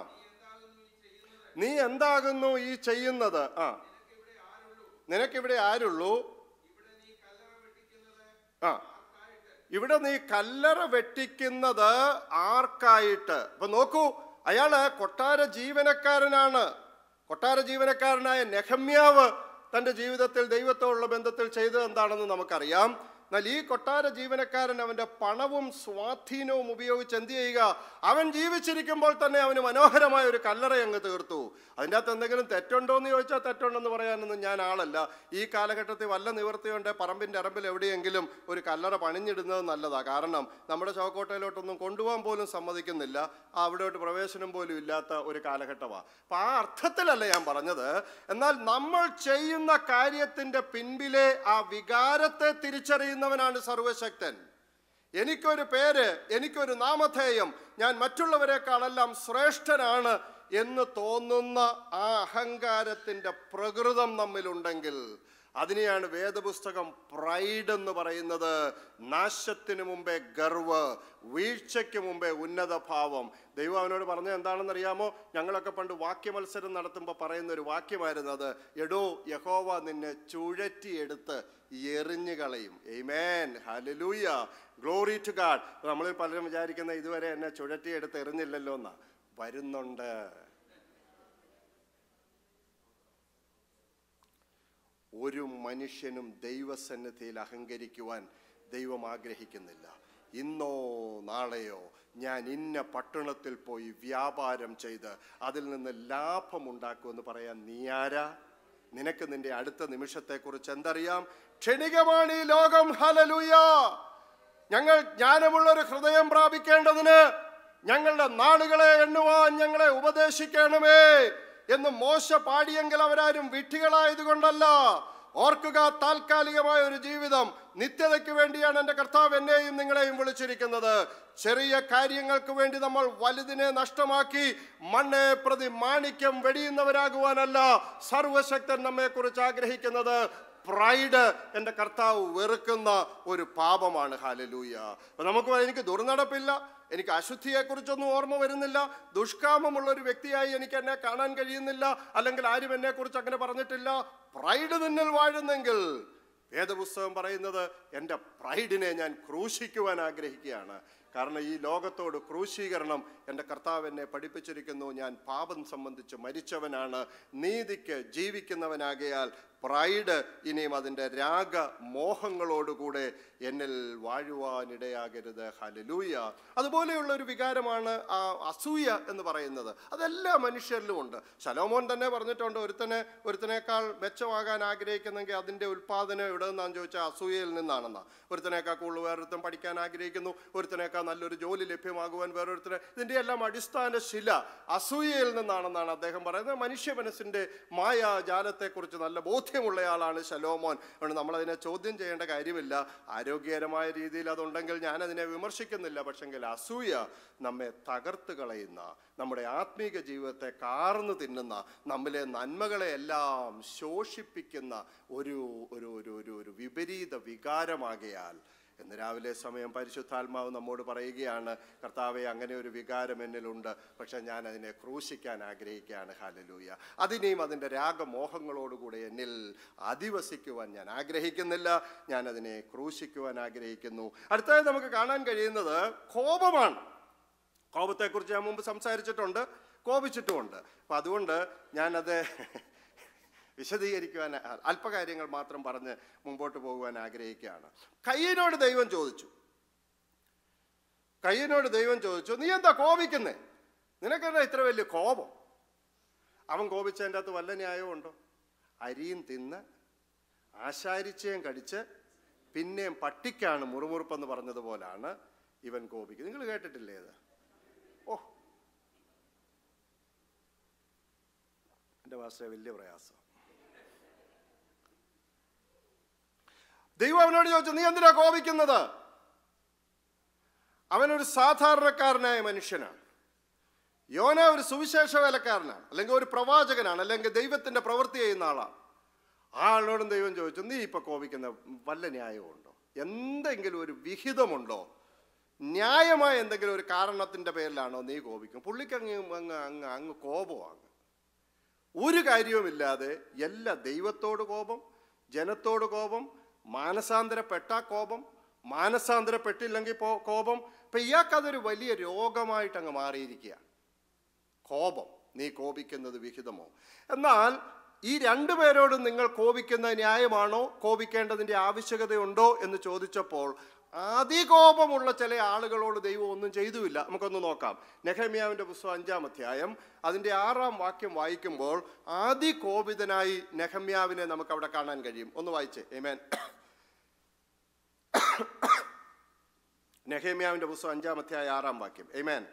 നീ എന്താകുന്നു ഈ ചെയ്യുന്നത് നീ എന്താകുന്നു ഈ ചെയ്യുന്നത് ആ നിനക്കിവിടെ ആരുള്ളൂ നിനക്കിവിടെ ആരുള്ളൂ ഇവിടെ നീ കല്ലറ വെട്ടിക്കുന്നത് ആ ഇവിടെ നീ കല്ലറ വെട്ടിക്കുന്നത് ആർക്കായിട്ട് അപ്പൊ നോക്കൂ അയാള് കൊട്ടാര ജീവനക്കാരനാണ് കൊട്ടാര ജീവനക്കാരനായ നെഹമ്യാവ് തന്റെ ജീവിതത്തിൽ ദൈവത്തോടുള്ള ബന്ധത്തിൽ ചെയ്തത് എന്താണെന്ന് നമുക്കറിയാം എന്നാൽ ഈ കൊട്ടാര ജീവനക്കാരൻ അവന്റെ പണവും സ്വാധീനവും ഉപയോഗിച്ച് എന്ത് ചെയ്യുക അവൻ ജീവിച്ചിരിക്കുമ്പോൾ തന്നെ അവന് മനോഹരമായ ഒരു കല്ലറ അങ്ങ് തീർത്തു അതിൻ്റെ അകത്ത് എന്തെങ്കിലും തെറ്റുണ്ടോ എന്ന് ചോദിച്ചാൽ തെറ്റുണ്ടെന്ന് പറയാനൊന്നും ഞാൻ ആളല്ല ഈ കാലഘട്ടത്തിൽ വല്ല നിവൃത്തിയുണ്ട് പറമ്പിൻ്റെ അറമ്പിൽ എവിടെയെങ്കിലും ഒരു കല്ലറ പണിഞ്ഞിടുന്നത് നല്ലതാണ് കാരണം നമ്മുടെ ശവക്കോട്ടയിലോട്ടൊന്നും കൊണ്ടുപോകാൻ പോലും സമ്മതിക്കുന്നില്ല ആ അവിടോട്ട് പ്രവേശനം പോലും ഇല്ലാത്ത ഒരു കാലഘട്ടമാണ് അപ്പം ആ അർത്ഥത്തിലല്ല ഞാൻ പറഞ്ഞത് എന്നാൽ നമ്മൾ ചെയ്യുന്ന കാര്യത്തിൻ്റെ പിൻപിലെ ആ വികാരത്തെ തിരിച്ചറിയുന്നവനാണ് സർവശക്തൻ എനിക്കൊരു പേര് എനിക്കൊരു നാമധേയം ഞാൻ മറ്റുള്ളവരെക്കാളെല്ലാം ശ്രേഷ്ഠനാണ് എന്ന് തോന്നുന്ന ആ അഹങ്കാരത്തിൻ്റെ പ്രകൃതം നമ്മിലുണ്ടെങ്കിൽ അതിനെയാണ് വേദപുസ്തകം പ്രൈഡ് എന്ന് പറയുന്നത് നാശത്തിന് മുമ്പേ ഗർവ് വീഴ്ചയ്ക്ക് മുമ്പേ ഉന്നത ഭാവം ദൈവം അവനോട് പറഞ്ഞത് എന്താണെന്ന് അറിയാമോ ഞങ്ങളൊക്കെ പണ്ട് വാക്യമത്സരം നടത്തുമ്പോൾ പറയുന്ന ഒരു വാക്യമായിരുന്നു അത് എടോ യഹോവ നിന്നെ ചുഴറ്റിയെടുത്ത് എറിഞ്ഞു കളയും amen hallelujah glory to God നമ്മൾ പലരും വിചാരിക്കുന്ന ഇതുവരെ എന്നെ ചുഴറ്റിയെടുത്ത് എറിഞ്ഞില്ലല്ലോ എന്നാ വരുന്നുണ്ട് ഒരു മനുഷ്യനും ദൈവസന്നിധിയിൽ അഹങ്കരിക്കുവാൻ ദൈവം ആഗ്രഹിക്കുന്നില്ല ഇന്നോ നാളെയോ ഞാൻ ഇന്ന പട്ടണത്തിൽ പോയി വ്യാപാരം ചെയ്ത് അതിൽ നിന്ന് ലാഭമുണ്ടാക്കുമെന്ന് പറയാൻ നീ ആരാ നിനക്ക് നിന്റെ അടുത്ത നിമിഷത്തെക്കുറിച്ച് എന്തറിയാം ക്ഷണികമാണ് ഈ ലോകം ഹലലുയ ഞങ്ങൾ ജ്ഞാനമുള്ള ഒരു ഹൃദയം പ്രാപിക്കേണ്ടതിന് ഞങ്ങളുടെ നാളുകളെ എണ്ണുവാൻ ഞങ്ങളെ ഉപദേശിക്കണമേ എന്ന് മോശ പാടിയെങ്കിൽ അവരാരും വിഡ്ഢികളായതുകൊണ്ടല്ല ഓർക്കുക താൽക്കാലികമായ ഒരു ജീവിതം നിത്യതയ്ക്ക് വേണ്ടിയാണ് എൻ്റെ കർത്താവ് എന്നെയും നിങ്ങളെയും വിളിച്ചിരിക്കുന്നത് ചെറിയ കാര്യങ്ങൾക്ക് വേണ്ടി നമ്മൾ വലുതിനെ നഷ്ടമാക്കി മണ്ണെ പ്രതി മാണിക്യം വെടിയുന്നവരാകുവാനല്ല സർവശക്തൻ നമ്മെക്കുറിച്ച് ആഗ്രഹിക്കുന്നത് പ്രൈഡ് എൻ്റെ കർത്താവ് വെറുക്കുന്ന ഒരു പാപമാണ് ഹാലലൂയ അപ്പൊ നമുക്ക് പറയാം, എനിക്ക് ദുർനടപ്പില്ല എനിക്ക് അശുദ്ധിയെക്കുറിച്ചൊന്നും ഓർമ്മ വരുന്നില്ല ദുഷ്കാമമുള്ള ഒരു വ്യക്തിയായി എനിക്ക് എന്നെ കാണാൻ കഴിയുന്നില്ല അല്ലെങ്കിൽ ആരും എന്നെക്കുറിച്ച് അങ്ങനെ പറഞ്ഞിട്ടില്ല പ്രൈഡ് നിന്നിൽ വാഴുന്നെങ്കിൽ വേദപുസ്തകം പറയുന്നത് എൻ്റെ പ്രൈഡിനെ ഞാൻ ക്രൂശിക്കുവാൻ ആഗ്രഹിക്കുകയാണ് കാരണം ഈ ലോകത്തോട് ക്രൂശീകരണം എൻ്റെ കർത്താവ് എന്നെ പഠിപ്പിച്ചിരിക്കുന്നു ഞാൻ പാപം സംബന്ധിച്ച് മരിച്ചവനാണ് നീതിക്ക് ജീവിക്കുന്നവനാകയാൽ പ്രൈഡ് ഇനിയും അതിൻ്റെ രാഗ മോഹങ്ങളോടുകൂടെ എന്നിൽ വാഴുവാനിടയാകരുത് ഹലലൂയ അതുപോലെയുള്ള ഒരു വികാരമാണ് ആ അസൂയ എന്ന് പറയുന്നത് അതെല്ലാ മനുഷ്യരിലും ഉണ്ട് ശലോമോൻ തന്നെ പറഞ്ഞിട്ടുണ്ട് ഒരുത്തനെ ഒരുത്തനേക്കാൾ മെച്ചമാകാൻ ആഗ്രഹിക്കുന്നെങ്കിൽ അതിൻ്റെ ഉൽപ്പാദനം എവിടെ നിന്നാന്ന് ചോദിച്ചാൽ അസൂയയിൽ നിന്നാണെന്നാ ഒരുത്തനേക്കാൾ കൂടുതൽ വേറൊരുത്തൻ പഠിക്കാൻ ആഗ്രഹിക്കുന്നു ഒരുത്തനേക്കാൾ നല്ലൊരു ജോലി ലഭ്യമാകുവാൻ വേറൊരുത്തനെ ഇതിൻ്റെ എല്ലാം അടിസ്ഥാന ശില അസൂയയിൽ നിന്നാണെന്നാണ് അദ്ദേഹം പറയുന്നത് മനുഷ്യ മനസ്സിൻ്റെ മായാജാലത്തെക്കുറിച്ച് നല്ല ബോധ്യമുള്ളയാളാണ് ശലോമോൻ അതുകൊണ്ട് നമ്മളതിനെ ചോദ്യം ചെയ്യേണ്ട കാര്യമില്ല ആരോഗ്യകരമായ രീതിയിൽ അതുണ്ടെങ്കിൽ ഞാനതിനെ വിമർശിക്കുന്നില്ല പക്ഷെങ്കിൽ അസൂയ നമ്മെ തകർത്ത് കളയുന്ന നമ്മുടെ ആത്മീക ജീവിതത്തെ കാർന്നു തിന്നുന്ന നമ്മിലെ നന്മകളെ എല്ലാം ശോഷിപ്പിക്കുന്ന ഒരു ഒരു ഒരു ഒരു ഒരു വിപരീത വികാരമാകയാൽ എന്ന് രാവിലെ സമയം പരിശുദ്ധാത്മാവ് നമ്മോട് പറയുകയാണ് കർത്താവെ അങ്ങനെ ഒരു വികാരം എന്നിലുണ്ട് പക്ഷെ ഞാൻ അതിനെ ക്രൂശിക്കാൻ ആഗ്രഹിക്കുകയാണ് ഹാലലൂയ അതിനെയും അതിൻ്റെ രാഗമോഹങ്ങളോടുകൂടെ എന്നിൽ അധിവസിക്കുവാൻ ഞാൻ ആഗ്രഹിക്കുന്നില്ല ഞാൻ അതിനെ ക്രൂശിക്കുവാൻ ആഗ്രഹിക്കുന്നു അടുത്തതായി നമുക്ക് കാണാൻ കഴിയുന്നത് കോപമാണ് കോപത്തെക്കുറിച്ച് ഞാൻ മുമ്പ് സംസാരിച്ചിട്ടുണ്ട് കോപിച്ചിട്ടുമുണ്ട് അപ്പം അതുകൊണ്ട് ഞാനത് വിശദീകരിക്കുവാൻ അല്പകാര്യങ്ങൾ മാത്രം പറഞ്ഞ് മുമ്പോട്ട് പോകുവാൻ ആഗ്രഹിക്കുകയാണ് കയ്യനോട് ദൈവം ചോദിച്ചു കയ്യനോട് ദൈവം ചോദിച്ചു നീ എന്താ കോപിക്കുന്നേ നിനക്കെന്താ ഇത്ര വലിയ കോപം അവൻ കോപിച്ചതിൻ്റെ അകത്ത് വല്ല ന്യായവും ഉണ്ടോ അരിയും തിന്ന് ആശാരിച്ചയും കടിച്ച് പിന്നെയും പട്ടിക്കാണ് മുറുമുറുപ്പെന്ന് പറഞ്ഞതുപോലാണ് ഇവൻ കോപിക്കുന്നത് നിങ്ങൾ കേട്ടിട്ടില്ലേ ഇത് ഓ എൻ്റെ ഭാഷ വലിയ പ്രയാസം ദൈവം അവനോട് ചോദിച്ചു നീ എന്തിനാ കോപിക്കുന്നത് അവനൊരു സാധാരണക്കാരനായ മനുഷ്യനാണ് യോന ഒരു സുവിശേഷ വേലക്കാരനാണ് അല്ലെങ്കിൽ ഒരു പ്രവാചകനാണ് അല്ലെങ്കിൽ ദൈവത്തിന്റെ പ്രവൃത്തി ചെയ്യുന്ന ആളാണ് ആ ആളിനോടും ദൈവം ചോദിച്ചു നീ ഇപ്പൊ കോപിക്കുന്ന വല്ല ന്യായമുണ്ടോ എന്തെങ്കിലും ഒരു വിഹിതമുണ്ടോ ന്യായമായ എന്തെങ്കിലും ഒരു കാരണത്തിന്റെ പേരിലാണോ നീ കോപിക്കും പുള്ളിക്ക് അങ്ങ് അങ്ങ് അങ്ങ് അങ്ങ് കോപമാണ് ഒരു കാര്യവുമില്ലാതെ എല്ലാ ദൈവത്തോട് കോപം ജനത്തോട് കോപം മാനസാന്തരപ്പെട്ട കോപം മാനസാന്തരപ്പെട്ടില്ലെങ്കിൽ പോ കോപം ഇപ്പൊ ഇയാൾക്കതൊരു വലിയ രോഗമായിട്ട് അങ്ങ് മാറിയിരിക്കുക കോപം നീ കോപിക്കുന്നത് വിഹിതമോ എന്നാൽ ഈ രണ്ടുപേരോടും നിങ്ങൾ കോപിക്കുന്നത് ന്യായമാണോ കോപിക്കേണ്ടതിൻ്റെ ആവശ്യകതയുണ്ടോ എന്ന് ചോദിച്ചപ്പോൾ അതികോപമുള്ള ചില ആളുകളോട് ദൈവം ഒന്നും ചെയ്തുമില്ല നമുക്കൊന്ന് നോക്കാം നെഹമ്യാവിൻ്റെ പുസ്തകം അഞ്ചാം അധ്യായം അതിൻ്റെ ആറാം വാക്യം വായിക്കുമ്പോൾ അതികോപിതനായി നെഹമ്യാവിനെ നമുക്ക് അവിടെ കാണാൻ കഴിയും ഒന്ന് വായിച്ചേ ഏമേൻ നെഹമ്യാവിൻ്റെ പുസ്തകം അഞ്ചാം അധ്യായം ആറാം വാക്യം ഏമേൻ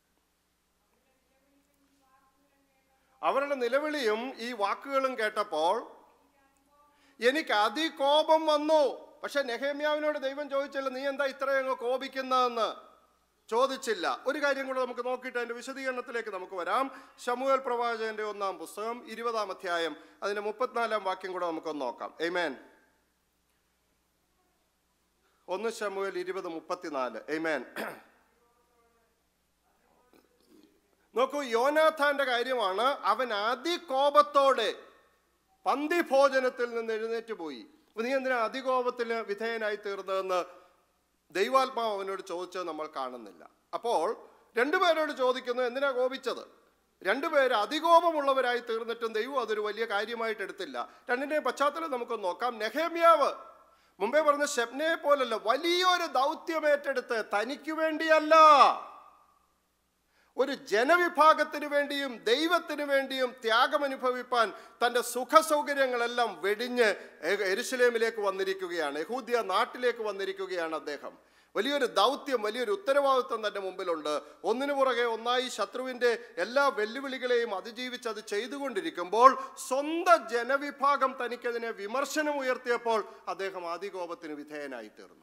അവരുടെ നിലവിളിയും ഈ വാക്കുകളും കേട്ടപ്പോൾ എനിക്ക് അതികോപം വന്നു പക്ഷെ നെഹമ്യാവിനോട് ദൈവം ചോദിച്ചല്ലോ നീ എന്താ ഇത്രയും അങ്ങ് കോപിക്കുന്നതെന്ന് ചോദിച്ചില്ല ഒരു കാര്യം കൂടെ നമുക്ക് നോക്കിയിട്ട് അതിന്റെ വിശദീകരണത്തിലേക്ക് നമുക്ക് വരാം ശമുവേൽ പ്രവാചകന്റെ ഒന്നാം പുസ്തകം ഇരുപതാം അധ്യായം അതിന്റെ മുപ്പത്തിനാലാം വാക്യം കൂടെ നമുക്കൊന്ന് നോക്കാം എയ്മേൻ ഒന്ന് ശമുവേൽ ഇരുപത് മുപ്പത്തിനാല് എയ്മേൻ നോക്കൂ യോനാഥാന്റെ കാര്യമാണ് അവൻ അതികോപത്തോടെ പന്തിഭോജനത്തിൽ നിന്ന് എഴുന്നേറ്റ് പോയി അപ്പൊ നീ എന്തിനാ അതികോപത്തിന് വിധേയനായി തീർന്നതെന്ന് ദൈവാത്മാവ് അവനോട് ചോദിച്ചത് നമ്മൾ കാണുന്നില്ല അപ്പോൾ രണ്ടുപേരോട് ചോദിക്കുന്നു എന്തിനാ കോപിച്ചത് രണ്ടുപേര് അതികോപമുള്ളവരായി തീർന്നിട്ടും ദൈവം അതൊരു വലിയ കാര്യമായിട്ട് എടുത്തില്ല രണ്ടിൻ്റെയും പശ്ചാത്തലം നമുക്കൊന്ന് നോക്കാം നെഹേമ്യാവ് മുമ്പേ പറഞ്ഞ ഷെപ്നയെ പോലല്ല വലിയൊരു ദൗത്യം ഏറ്റെടുത്ത് തനിക്ക് വേണ്ടിയല്ല ഒരു ജനവിഭാഗത്തിന് വേണ്ടിയും ദൈവത്തിന് വേണ്ടിയും ത്യാഗമനുഭവിപ്പാൻ തൻ്റെ സുഖ സൗകര്യങ്ങളെല്ലാം വെടിഞ്ഞ് എ- എരുശലേമിലേക്ക് വന്നിരിക്കുകയാണ് യഹൂദിയ നാട്ടിലേക്ക് വന്നിരിക്കുകയാണ് അദ്ദേഹം വലിയൊരു ദൗത്യം വലിയൊരു ഉത്തരവാദിത്വം തൻ്റെ മുമ്പിലുണ്ട് ഒന്നിനു പുറകെ ഒന്നായി ശത്രുവിൻ്റെ എല്ലാ വെല്ലുവിളികളെയും അതിജീവിച്ച് അത് ചെയ്തുകൊണ്ടിരിക്കുമ്പോൾ സ്വന്തം ജനവിഭാഗം തനിക്കതിനെ വിമർശനം ഉയർത്തിയപ്പോൾ അദ്ദേഹം ആദികോപത്തിന് വിധേയനായി തീർന്നു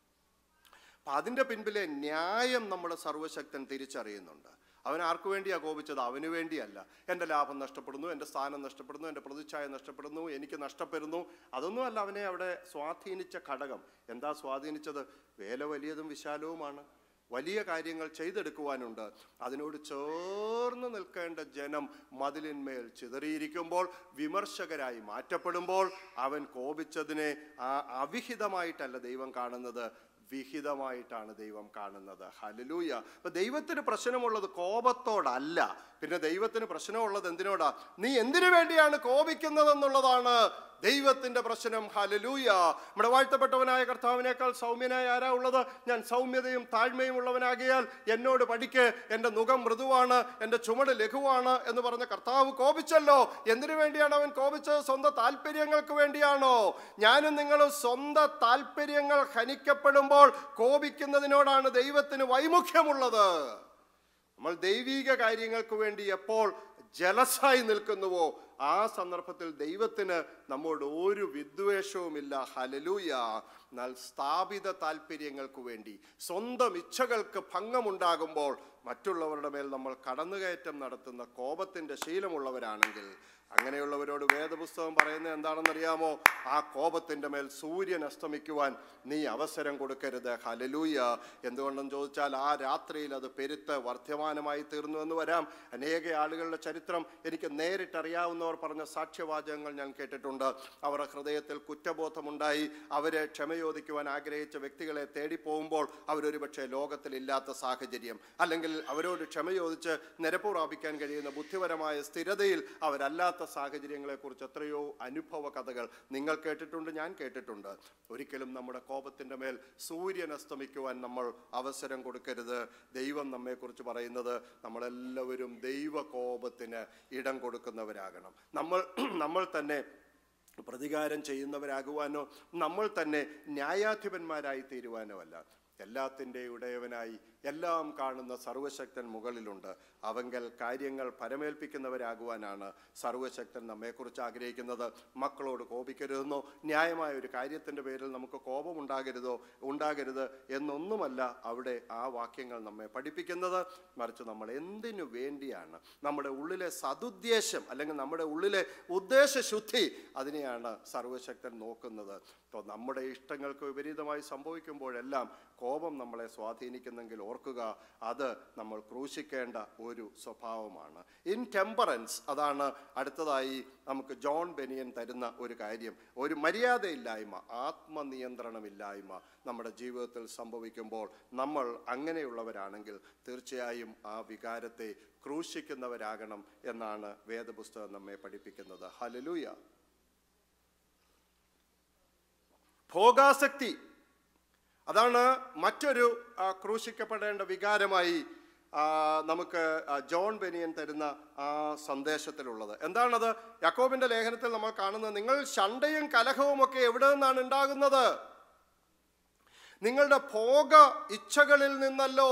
അപ്പൊ അതിന്റെ പിൻപിലെ ന്യായം നമ്മുടെ സർവശക്തൻ തിരിച്ചറിയുന്നുണ്ട് അവൻ ആർക്കു വേണ്ടിയാ കോപിച്ചത് അവന് വേണ്ടിയല്ല എൻ്റെ ലാഭം നഷ്ടപ്പെടുന്നു എൻ്റെ സ്ഥാനം നഷ്ടപ്പെടുന്നു എൻ്റെ പ്രതിച്ഛായ നഷ്ടപ്പെടുന്നു എനിക്ക് നഷ്ടപ്പെടുന്നു അതൊന്നുമല്ല അവനെ അവിടെ സ്വാധീനിച്ച ഘടകം എന്താ സ്വാധീനിച്ചത് വേല വലിയതും വിശാലവുമാണ് വലിയ കാര്യങ്ങൾ ചെയ്തെടുക്കുവാനുണ്ട് അതിനോട് ചേർന്ന് നിൽക്കേണ്ട ജനം മതിലിന്മേൽ ചിതറിയിരിക്കുമ്പോൾ വിമർശകരായി മാറ്റപ്പെടുമ്പോൾ അവൻ കോപിച്ചതിനെ ആ അവിഹിതമായിട്ടല്ല ദൈവം കാണുന്നത് വിഹിതമായിട്ടാണ് ദൈവം കാണുന്നത് ഹലലൂയ അപ്പൊ ദൈവത്തിന് പ്രശ്നമുള്ളത് കോപത്തോടല്ല പിന്നെ ദൈവത്തിന് പ്രശ്നമുള്ളത് എന്തിനോടാ നീ എന്തിനു വേണ്ടിയാണ് കോപിക്കുന്നതെന്നുള്ളതാണ് ദൈവത്തിന്റെ പ്രശ്നം ഹലലൂയ നമ്മുടെ വാഴ്ത്തപ്പെട്ടവനായ കർത്താവിനേക്കാൾ സൗമ്യനായ ആരാ ഉള്ളത് ഞാൻ സൗമ്യതയും താഴ്മയും ഉള്ളവനാകിയാൽ എന്നോട് പഠിക്ക് എൻ്റെ മുഖം മൃദുവാണ് എൻ്റെ ചുമട് ലഘുവാണ് എന്ന് പറഞ്ഞ കർത്താവ് കോപിച്ചല്ലോ എന്തിനു വേണ്ടിയാണ് അവൻ കോപിച്ചത് സ്വന്തം താല്പര്യങ്ങൾക്ക് വേണ്ടിയാണോ ഞാനും നിങ്ങളും സ്വന്തം താല്പര്യങ്ങൾ ഹനിക്കപ്പെടുമ്പോൾ കോപിക്കുന്നതിനോടാണ് ദൈവത്തിന് വൈമുഖ്യമുള്ളത് നമ്മൾ ദൈവീക കാര്യങ്ങൾക്ക് വേണ്ടി എപ്പോൾ ജലസായി നിൽക്കുന്നുവോ ആ സന്ദർഭത്തിൽ ദൈവത്തിന് നമ്മോട് ഒരു വിദ്വേഷവുമില്ല ഹലലൂയ എന്നാൽ സ്ഥാപിത താല്പര്യങ്ങൾക്ക് വേണ്ടി സ്വന്തം ഇച്ഛകൾക്ക് ഭംഗമുണ്ടാകുമ്പോൾ മറ്റുള്ളവരുടെ മേൽ നമ്മൾ കടന്നുകയറ്റം നടത്തുന്ന കോപത്തിൻ്റെ ശീലമുള്ളവരാണെങ്കിൽ അങ്ങനെയുള്ളവരോട് വേദപുസ്തകം പറയുന്നത് എന്താണെന്നറിയാമോ ആ കോപത്തിൻ്റെ മേൽ സൂര്യൻ അസ്തമിക്കുവാൻ നീ അവസരം കൊടുക്കരുത് ഹലലൂയ എന്തുകൊണ്ടെന്ന് ചോദിച്ചാൽ ആ രാത്രിയിൽ അത് പെരുത്ത് വർദ്ധമാനമായി തീർന്നു എന്ന് വരാം അനേക ആളുകളുടെ ചരിത്രം എനിക്ക് നേരിട്ടറിയാവുന്നവർ പറഞ്ഞ സാക്ഷ്യവാചകങ്ങൾ ഞാൻ കേട്ടിട്ടുണ്ട് അവരുടെ ഹൃദയത്തിൽ കുറ്റബോധമുണ്ടായി അവരെ ക്ഷമയോദിക്കുവാൻ ആഗ്രഹിച്ച വ്യക്തികളെ തേടിപ്പോകുമ്പോൾ അവരൊരു പക്ഷേ ലോകത്തിലില്ലാത്ത സാഹചര്യം അല്ലെങ്കിൽ അവരോട് ക്ഷമ ചോദിച്ച് നിരപ്പ് പ്രാപിക്കാൻ കഴിയുന്ന ബുദ്ധിപരമായ സ്ഥിരതയിൽ അവരല്ലാത്ത സാഹചര്യങ്ങളെക്കുറിച്ച് എത്രയോ അനുഭവ കഥകൾ നിങ്ങൾ കേട്ടിട്ടുണ്ട് ഞാൻ കേട്ടിട്ടുണ്ട് ഒരിക്കലും നമ്മുടെ കോപത്തിൻ്റെ മേൽ സൂര്യൻ അസ്തമിക്കുവാൻ നമ്മൾ അവസരം കൊടുക്കരുത് ദൈവം നമ്മെക്കുറിച്ച് പറയുന്നത് നമ്മളെല്ലാവരും ദൈവ കോപത്തിന് ഇടം കൊടുക്കുന്നവരാകണം നമ്മൾ നമ്മൾ തന്നെ പ്രതികാരം ചെയ്യുന്നവരാകുവാനോ നമ്മൾ തന്നെ ന്യായാധിപന്മാരായി തീരുവാനോ അല്ല എല്ലാത്തിൻ്റെ ഉടയവനായി എല്ലാം കാണുന്ന സർവശക്തൻ മുകളിലുണ്ട് അവങ്കൽ കാര്യങ്ങൾ പരമേൽപ്പിക്കുന്നവരാകുവാനാണ് സർവശക്തൻ നമ്മെക്കുറിച്ച് ആഗ്രഹിക്കുന്നത് മക്കളോട് കോപിക്കരുതെന്നോ ന്യായമായ ഒരു കാര്യത്തിൻ്റെ പേരിൽ നമുക്ക് കോപമുണ്ടാകരുതോ ഉണ്ടാകരുത് എന്നൊന്നുമല്ല അവിടെ ആ വാക്യങ്ങൾ നമ്മെ പഠിപ്പിക്കുന്നത് മറിച്ച് നമ്മൾ എന്തിനു വേണ്ടിയാണ് നമ്മുടെ ഉള്ളിലെ സതുദ്ദേശം അല്ലെങ്കിൽ നമ്മുടെ ഉള്ളിലെ ഉദ്ദേശശുദ്ധി അതിനെയാണ് സർവശക്തൻ നോക്കുന്നത് അപ്പോൾ നമ്മുടെ ഇഷ്ടങ്ങൾക്ക് വിപരീതമായി സംഭവിക്കുമ്പോഴെല്ലാം കോപം നമ്മളെ സ്വാധീനിക്കുന്നെങ്കിൽ ഓർക്കുക അത് നമ്മൾ ക്രൂശിക്കേണ്ട ഒരു സ്വഭാവമാണ് ഇൻ ടെമ്പറൻസ് അതാണ് അടുത്തതായി നമുക്ക് ജോൺ ബെനിയൻ തരുന്ന ഒരു കാര്യം ഒരു മര്യാദയില്ലായ്മ ആത്മനിയന്ത്രണമില്ലായ്മ നമ്മുടെ ജീവിതത്തിൽ സംഭവിക്കുമ്പോൾ നമ്മൾ അങ്ങനെയുള്ളവരാണെങ്കിൽ തീർച്ചയായും ആ വികാരത്തെ ക്രൂശിക്കുന്നവരാകണം എന്നാണ് വേദപുസ്തകം നമ്മെ പഠിപ്പിക്കുന്നത് ഹലലൂയ ഭോഗാസക്തി അതാണ് മറ്റൊരു ആ, ക്രൂശിക്കപ്പെടേണ്ട വികാരമായി ആ, നമുക്ക് ആ, ജോൺ ബെനിയൻ തരുന്ന ആ സന്ദേശത്തിലുള്ളത് എന്താണത് യാക്കോബിന്റെ ലേഖനത്തിൽ നമ്മൾ കാണുന്നത് നിങ്ങൾ ശണ്ടയും കലഹവും ഒക്കെ എവിടെ നിന്നാണ് ഉണ്ടാകുന്നത് നിങ്ങളുടെ ഭോഗ ഇച്ഛകളിൽ നിന്നല്ലോ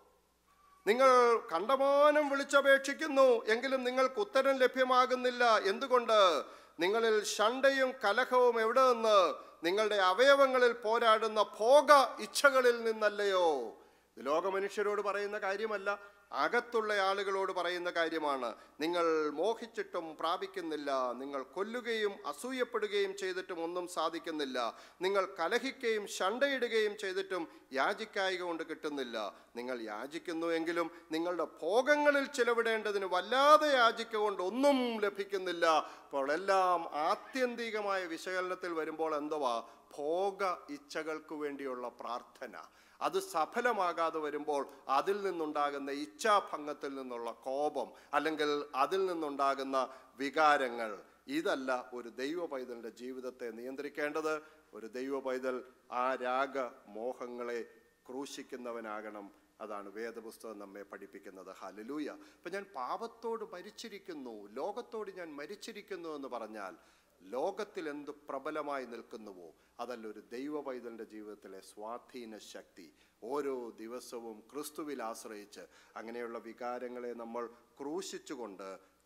നിങ്ങൾ കണ്ടമാനം വിളിച്ചപേക്ഷിക്കുന്നു എങ്കിലും നിങ്ങൾക്ക് ഉത്തരം ലഭ്യമാകുന്നില്ല എന്തുകൊണ്ട് നിങ്ങളിൽ ശണ്ടയും കലഹവും എവിടെ നിന്ന് നിങ്ങളുടെ അവയവങ്ങളിൽ പോരാടുന്ന ഭോഗ ഇച്ഛകളിൽ നിന്നല്ലയോ ഇത് ലോകമനുഷ്യരോട് പറയുന്ന കാര്യമല്ല അകത്തുള്ള ആളുകളോട് പറയുന്ന കാര്യമാണ് നിങ്ങൾ മോഹിച്ചിട്ടും പ്രാപിക്കുന്നില്ല നിങ്ങൾ കൊല്ലുകയും അസൂയപ്പെടുകയും ചെയ്തിട്ടും ഒന്നും സാധിക്കുന്നില്ല നിങ്ങൾ കലഹിക്കുകയും ശണ്ടയിടുകയും ചെയ്തിട്ടും യാചിക്കായിക കൊണ്ട് കിട്ടുന്നില്ല നിങ്ങൾ യാചിക്കുന്നു എങ്കിലും നിങ്ങളുടെ ഭോഗങ്ങളിൽ ചിലവിടേണ്ടതിന് വല്ലാതെ യാചിക്കൊണ്ട് ഒന്നും ലഭിക്കുന്നില്ല അപ്പോൾ എല്ലാം ആത്യന്തികമായ വിശകലനത്തിൽ വരുമ്പോൾ എന്തുവാ ഭോഗ ഇച്ഛകൾക്ക് വേണ്ടിയുള്ള പ്രാർത്ഥന അത് സഫലമാകാതെ വരുമ്പോൾ അതിൽ നിന്നുണ്ടാകുന്ന ഇച്ഛാഭംഗത്തിൽ നിന്നുള്ള കോപം അല്ലെങ്കിൽ അതിൽ നിന്നുണ്ടാകുന്ന വികാരങ്ങൾ ഇതല്ല ഒരു ദൈവ പൈതലിൻ്റെ ജീവിതത്തെ നിയന്ത്രിക്കേണ്ടത് ഒരു ദൈവ പൈതൽ ആ രാഗ മോഹങ്ങളെ ക്രൂശിക്കുന്നവനാകണം അതാണ് വേദപുസ്തകം നമ്മെ പഠിപ്പിക്കുന്നത് ഹലലൂയ അപ്പം ഞാൻ പാപത്തോട് മരിച്ചിരിക്കുന്നു ലോകത്തോട് ഞാൻ മരിച്ചിരിക്കുന്നു എന്ന് പറഞ്ഞാൽ ലോകത്തിൽ എന്ത് പ്രബലമായി നിൽക്കുന്നുവോ അതല്ല ഒരു ദൈവ പൈതലിൻ്റെ ജീവിതത്തിലെ സ്വാധീന ശക്തി ഓരോ ദിവസവും ക്രിസ്തുവിൽ ആശ്രയിച്ച് അങ്ങനെയുള്ള വികാരങ്ങളെ നമ്മൾ ക്രൂശിച്ചുകൊണ്ട്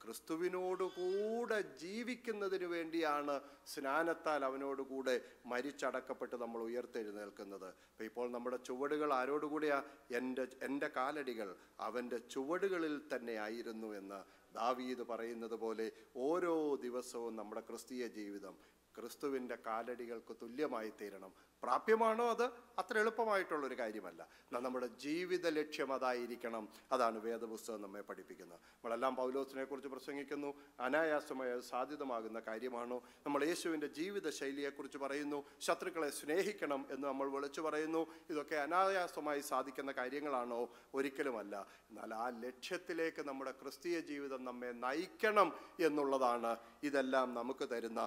ക്രിസ്തുവിനോടുകൂടെ ജീവിക്കുന്നതിന് വേണ്ടിയാണ് സ്നാനത്താൽ അവനോടുകൂടെ മരിച്ചടക്കപ്പെട്ട് നമ്മൾ ഉയർത്തെഴുന്നേൽക്കുന്നത് അപ്പോൾ ഇപ്പോൾ നമ്മുടെ ചുവടുകൾ ആരോടുകൂടിയാ എൻ്റെ എൻ്റെ കാലടികൾ അവൻ്റെ ചുവടുകളിൽ തന്നെ ആയിരുന്നു എന്ന് ദാവീദ് പറയുന്നത് പോലെ ഓരോ ദിവസവും നമ്മുടെ ക്രിസ്തീയ ജീവിതം ക്രിസ്തുവിൻ്റെ കാലടികൾക്ക് തുല്യമായി തീരണം പ്രാപ്യമാണോ അത് അത്ര എളുപ്പമായിട്ടുള്ളൊരു കാര്യമല്ല എന്നാൽ നമ്മുടെ ജീവിത ലക്ഷ്യം അതായിരിക്കണം അതാണ് വേദപുസ്തകം നമ്മെ പഠിപ്പിക്കുന്നത് നമ്മളെല്ലാം പൗലോസിനെ കുറിച്ച് പ്രസംഗിക്കുന്നു അനായാസമായ സാധ്യതമാകുന്ന കാര്യമാണോ നമ്മൾ യേശുവിൻ്റെ ജീവിത ശൈലിയെക്കുറിച്ച് പറയുന്നു ശത്രുക്കളെ സ്നേഹിക്കണം എന്ന് നമ്മൾ വിളിച്ചു പറയുന്നു ഇതൊക്കെ അനായാസമായി സാധിക്കുന്ന കാര്യങ്ങളാണോ ഒരിക്കലുമല്ല എന്നാൽ ആ ലക്ഷ്യത്തിലേക്ക് നമ്മുടെ ക്രിസ്തീയ ജീവിതം നമ്മെ നയിക്കണം എന്നുള്ളതാണ് ഇതെല്ലാം നമുക്ക് തരുന്ന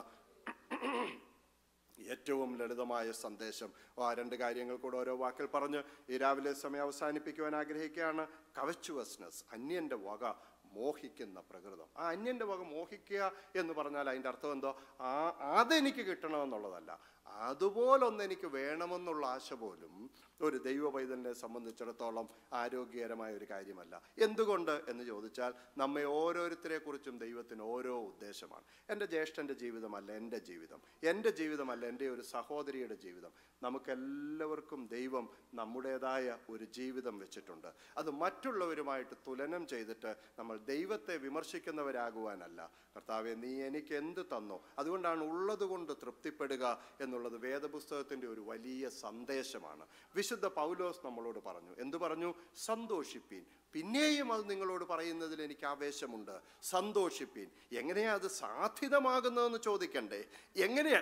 ഏറ്റവും ലളിതമായ സന്ദേശം ആ രണ്ട് കാര്യങ്ങൾ കൂടെ ഓരോ വാക്കിൽ പറഞ്ഞ് ഈ രാവിലെ സമയം അവസാനിപ്പിക്കുവാൻ ആഗ്രഹിക്കുകയാണ് കവച്ചുവസ്നസ് അന്യൻ്റെ വക മോഹിക്കുന്ന പ്രകൃതം ആ അന്യൻ്റെ വക മോഹിക്കുക എന്ന് പറഞ്ഞാൽ അതിൻ്റെ അർത്ഥം എന്തോ ആ അതെനിക്ക് കിട്ടണമെന്നുള്ളതല്ല അതുപോലൊന്ന് എനിക്ക് വേണമെന്നുള്ള ആശ പോലും ഒരു ദൈവ പൈതലിനെ സംബന്ധിച്ചിടത്തോളം ആരോഗ്യകരമായ ഒരു കാര്യമല്ല എന്തുകൊണ്ട് എന്ന് ചോദിച്ചാൽ നമ്മെ ഓരോരുത്തരെ കുറിച്ചും ദൈവത്തിന് ഓരോ ഉദ്ദേശമാണ് എൻ്റെ ജ്യേഷ്ഠൻ്റെ ജീവിതമല്ല എൻ്റെ ജീവിതം എൻ്റെ ജീവിതമല്ല എൻ്റെ ഒരു സഹോദരിയുടെ ജീവിതം നമുക്കെല്ലാവർക്കും ദൈവം നമ്മുടേതായ ഒരു ജീവിതം വെച്ചിട്ടുണ്ട് അത് മറ്റുള്ളവരുമായിട്ട് തുലനം ചെയ്തിട്ട് നമ്മൾ ദൈവത്തെ വിമർശിക്കുന്നവരാകുവാനല്ല കർത്താവെ നീ എനിക്ക് എന്ത് തന്നോ അതുകൊണ്ടാണ് ഉള്ളത് കൊണ്ട് തൃപ്തിപ്പെടുക എന്നുള്ളത് വേദപുസ്തകത്തിൻ്റെ ഒരു വലിയ സന്ദേശമാണ് വിശുദ്ധ പൗലോസ് നമ്മളോട് പറഞ്ഞു എന്തു പറഞ്ഞു സന്തോഷിപ്പീൻ പിന്നെയും അത് നിങ്ങളോട് പറയുന്നതിൽ എനിക്ക് ആവേശമുണ്ട് സന്തോഷിപ്പീൻ എങ്ങനെയാ അത് സാധ്യതമാകുന്നതെന്ന് ചോദിക്കണ്ടേ എങ്ങനെയാ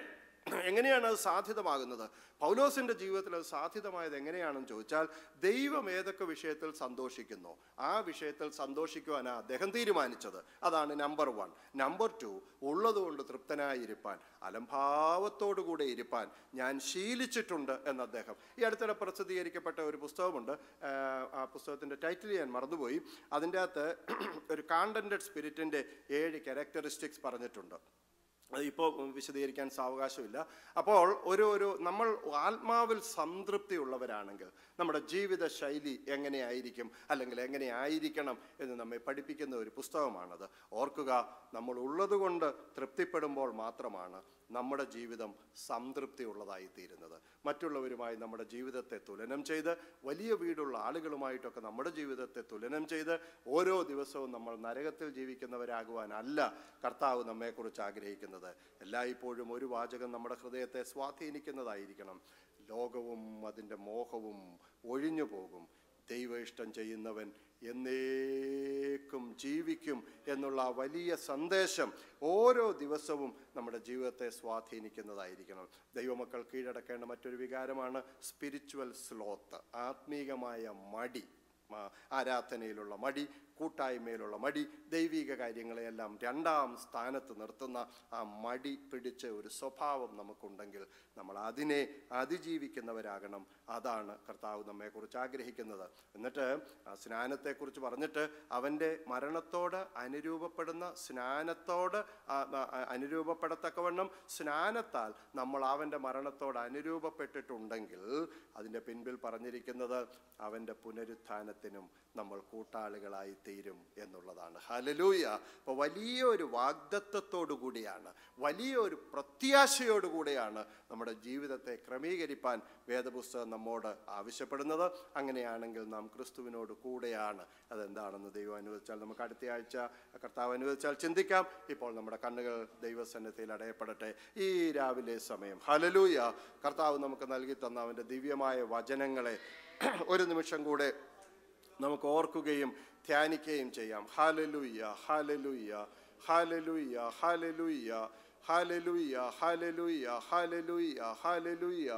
എങ്ങനെയാണ് അത് സാധ്യതമാകുന്നത് പൗലോസിൻ്റെ ജീവിതത്തിൽ അത് സാധ്യതമായത് എങ്ങനെയാണെന്ന് ചോദിച്ചാൽ ദൈവം ഏതൊക്കെ വിഷയത്തിൽ സന്തോഷിക്കുന്നു ആ വിഷയത്തിൽ സന്തോഷിക്കുവാനാണ് അദ്ദേഹം തീരുമാനിച്ചത് അതാണ് നമ്പർ വൺ നമ്പർ ടു ഉള്ളതുകൊണ്ട് തൃപ്തനായിരിക്കാൻ അലംഭാവത്തോടുകൂടെ ഇരിപ്പാൻ ഞാൻ ശീലിച്ചിട്ടുണ്ട് എന്ന് അദ്ദേഹം ഈ അടുത്തിടെ പ്രസിദ്ധീകരിക്കപ്പെട്ട ഒരു പുസ്തകമുണ്ട് ആ, ആ പുസ്തകത്തിൻ്റെ ടൈറ്റിൽ ഞാൻ മറന്നുപോയി അതിൻ്റെ അകത്ത് ഒരു കാണ്ടൻറ്റഡ് സ്പിരിറ്റിൻ്റെ ഏഴ് ക്യാരക്ടറിസ്റ്റിക്സ് പറഞ്ഞിട്ടുണ്ട് ഇപ്പോൾ വിശദീകരിക്കാൻ സാവകാശമില്ല അപ്പോൾ ഒരു ഒരു നമ്മൾ ആത്മാവിൽ സംതൃപ്തിയുള്ളവരാണെങ്കിൽ നമ്മുടെ ജീവിത ശൈലി എങ്ങനെയായിരിക്കും അല്ലെങ്കിൽ എങ്ങനെയായിരിക്കണം എന്ന് നമ്മെ പഠിപ്പിക്കുന്ന ഒരു പുസ്തകമാണത് ഓർക്കുക നമ്മൾ ഉള്ളതുകൊണ്ട് തൃപ്തിപ്പെടുമ്പോൾ മാത്രമാണ് നമ്മുടെ ജീവിതം സംതൃപ്തിയുള്ളതായി തീരുന്നത് മറ്റുള്ളവരുമായി നമ്മുടെ ജീവിതത്തെ തുലനം ചെയ്ത് വലിയ വീടുള്ള ആളുകളുമായിട്ടൊക്കെ നമ്മുടെ ജീവിതത്തെ തുലനം ചെയ്ത് ഓരോ ദിവസവും നമ്മൾ നരകത്തിൽ ജീവിക്കുന്നവരാകുവാനല്ല കർത്താവ് നമ്മെക്കുറിച്ച് ആഗ്രഹിക്കുന്നത് എല്ലായ്പ്പോഴും ഒരു വാചകം നമ്മുടെ ഹൃദയത്തെ സ്വാധീനിക്കുന്നതായിരിക്കണം ലോകവും അതിൻ്റെ മോഹവും ഒഴിഞ്ഞു പോകും ദൈവ ഇഷ്ടം ചെയ്യുന്നവൻ എന്നേക്കും ജീവിക്കും എന്നുള്ള ആ വലിയ സന്ദേശം ഓരോ ദിവസവും നമ്മുടെ ജീവിതത്തെ സ്വാധീനിക്കുന്നതായിരിക്കണം ദൈവമക്കൾ കീഴടക്കേണ്ട മറ്റൊരു വികാരമാണ് സ്പിരിച്വൽ സ്ലോത്ത് ആത്മീകമായ മടി ആ, ആരാധനയിലുള്ള മടി കൂട്ടായ്മയിലുള്ള മടി ദൈവിക കാര്യങ്ങളെയെല്ലാം രണ്ടാം സ്ഥാനത്ത് നിർത്തുന്ന ആ മടി പിടിച്ച ഒരു സ്വഭാവം നമുക്കുണ്ടെങ്കിൽ നമ്മൾ അതിനെ അതിജീവിക്കുന്നവരാകണം അതാണ് കർത്താവ് നമ്മെക്കുറിച്ച് ആഗ്രഹിക്കുന്നത് എന്നിട്ട് ആ സ്നാനത്തെക്കുറിച്ച് പറഞ്ഞിട്ട് അവൻ്റെ മരണത്തോട് അനുരൂപപ്പെടുന്ന സ്നാനത്തോട് ആ, ആ, അനുരൂപപ്പെടത്തക്കവണ്ണം സ്നാനത്താൽ നമ്മൾ അവൻ്റെ മരണത്തോട് അനുരൂപപ്പെട്ടിട്ടുണ്ടെങ്കിൽ അതിൻ്റെ പിൻപിൽ പറഞ്ഞിരിക്കുന്നത് അവൻ്റെ പുനരുത്ഥാനത്തിനും നമ്മൾ കൂട്ടാളികളായി തീരും എന്നുള്ളതാണ് ഹലലൂയ അപ്പോൾ വലിയൊരു വാഗ്ദത്വത്തോടു കൂടിയാണ് വലിയൊരു പ്രത്യാശയോടു കൂടിയാണ് നമ്മുടെ ജീവിതത്തെ ക്രമീകരിപ്പാൻ വേദപുസ്തകം നമ്മോട് ആവശ്യപ്പെടുന്നത് അങ്ങനെയാണെങ്കിൽ നാം ക്രിസ്തുവിനോട് കൂടെയാണ് അതെന്താണെന്ന് ദൈവം അനുവദിച്ചാൽ നമുക്ക് അടുത്ത ആഴ്ച കർത്താവ് അനുവദിച്ചാൽ ചിന്തിക്കാം ഇപ്പോൾ നമ്മുടെ കണ്ണുകൾ ദൈവസന്നദ്ധയിൽ അടയപ്പെടട്ടെ ഈ രാവിലെ സമയം ഹലലൂയ കർത്താവ് നമുക്ക് നൽകി തന്ന അവൻ്റെ ദിവ്യമായ വചനങ്ങളെ ഒരു നിമിഷം കൂടെ നമുക്ക് ഓർക്കുകയും ധ്യാനിക്കുകയും ചെയ്യാം ഹാലലുയ്യ ഹാലലുയ്യ ഹാലലുയ്യ ഹാലലുയ്യ ഹാലലുയ്യ ഹാലലുയ്യ ഹാലലുയ്യ ഹാലലുയ്യ